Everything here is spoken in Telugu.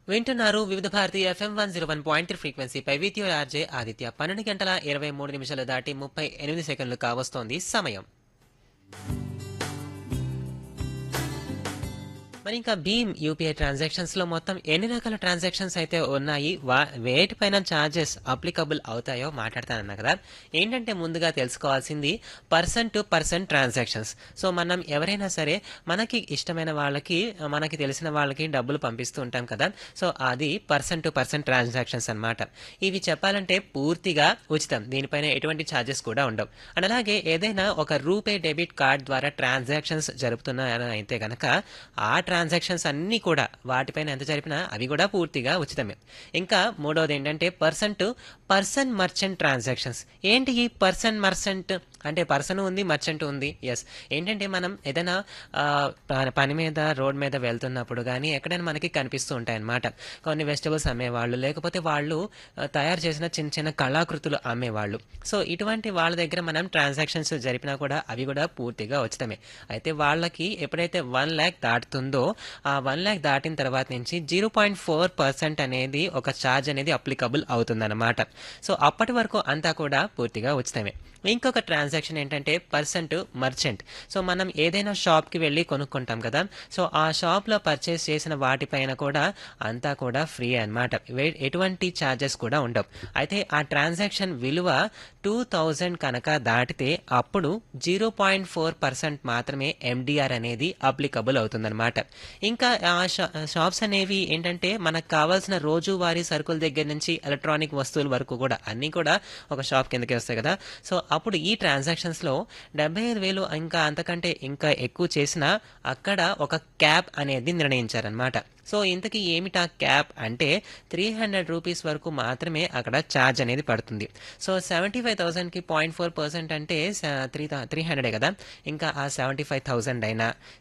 వింటున్నారు Vividh Bharati FM one zero one point three ఫ్రీక్వెన్సీపై విత్ ఆర్జే ఆదిత్య పన్నెండు గంటల ఇరవై మూడు నిమిషాలు దాటి ముప్పై ఎనిమిది సెకండ్లు కావస్తోంది సమయం మరి ఇంకా భీమ్ యూపీఐ ట్రాన్సాక్షన్స్ లో మొత్తం ఎన్ని రకాల ట్రాన్సాక్షన్స్ అయితే ఉన్నాయి వా వేటిపైన ఛార్జెస్ అప్లికబుల్ అవుతాయో మాట్లాడతానన్నా కదా ఏంటంటే ముందుగా తెలుసుకోవాల్సింది person to person transactions so మనం ఎవరైనా సరే మనకి ఇష్టమైన వాళ్ళకి మనకి తెలిసిన వాళ్ళకి డబ్బులు పంపిస్తూ ఉంటాం కదా సో అది పర్సన్ టు పర్సన్ ట్రాన్సాక్షన్స్ అన్నమాట ఇవి చెప్పాలంటే పూర్తిగా ఉచితం దీనిపైన ఎటువంటి ఛార్జెస్ కూడా ఉండవు అండ్ అలాగే ఏదైనా ఒక రూపే డెబిట్ కార్డ్ ద్వారా ట్రాన్సాక్షన్స్ జరుపుతున్నాయని అయితే గనక ఆ ట్రాన్సాక్షన్స్ అన్నీ కూడా వాటిపైన ఎంత జరిపినా అవి కూడా పూర్తిగా ఉచితమే ఇంకా మూడవది ఏంటంటే person to person merchant transactions ఏంటి ఈ పర్సన్ మర్చెంట్ అంటే పర్సన్ ఉంది మర్చెంట్ ఉంది ఎస్ ఏంటంటే మనం ఏదైనా ఆ, ప- పని మీద రోడ్ మీద వెళ్తున్నప్పుడు కానీ ఎక్కడైనా మనకి కనిపిస్తూ ఉంటాయి అన్నమాట కొన్ని వెజిటబుల్స్ అమ్మేవాళ్ళు లేకపోతే వాళ్ళు ఆ, తయారు చేసిన చిన్న చిన్న కళాకృతులు అమ్మేవాళ్ళు సో ఇటువంటి వాళ్ళ దగ్గర మనం ట్రాన్సాక్షన్స్ జరిపినా కూడా అవి కూడా పూర్తిగా ఉచితమే అయితే వాళ్ళకి ఎప్పుడైతే వన్ ల్యాక్ దాటుతుందో ఆ వన్ ల్యాక్ దాటిన తర్వాత నుంచి జీరో పాయింట్ ఫోర్ పర్సెంట్ అనేది ఒక ఛార్జ్ అనేది అప్లికబుల్ అవుతుందన్నమాట సో అప్పటి వరకు అంతా కూడా పూర్తిగా ఉచితమే ఇంకొక ట్రాన్సాక్షన్ ఏంటంటే పర్సన్ టు మర్చెంట్ సో మనం ఏదైనా షాప్కి వెళ్ళి కొనుక్కుంటాం కదా సో ఆ షాప్లో పర్చేస్ చేసిన వాటిపైన కూడా అంతా కూడా ఫ్రీ అన్నమాట వే- ఎటువంటి ఛార్జెస్ కూడా ఉండవు అయితే ఆ ట్రాన్సాక్షన్ విలువ టూ థౌజండ్ కనుక దాటితే అప్పుడు జీరో పాయింట్ ఫోర్ పర్సెంట్ మాత్రమే ఎండిఆర్ అనేది అప్లికబుల్ అవుతుందన్నమాట ఇంకా ఆ షా- షాప్స్ అనేవి ఏంటంటే మనకు కావాల్సిన రోజువారీ సరుకుల దగ్గర నుంచి ఎలక్ట్రానిక్ వస్తువుల వరకు కూడా అన్నీ కూడా ఒక షాప్ కిందకి వస్తాయి కదా సో అప్పుడు ఈ ట్రాన్సాక్షన్స్ లో డెబ్బై ఐదు వేలు ఇంకా అంతకంటే ఇంకా ఎక్కువ చేసినా అక్కడ ఒక క్యాప్ అనేది నిర్ణయించారనమాట సో ఇంతకీ ఏమిటా క్యాప్ అంటే త్రీ హండ్రెడ్ రూపీస్ వరకు మాత్రమే అక్కడ ఛార్జ్ అనేది పడుతుంది సో సెవెంటీ ఫైవ్ థౌసండ్కి పాయింట్ ఫోర్ పర్సెంట్ అంటే త్రీ త్రీ హండ్రెడే కదా ఇంకా ఆ సెవెంటీ ఫైవ్ థౌసండ్ అయినా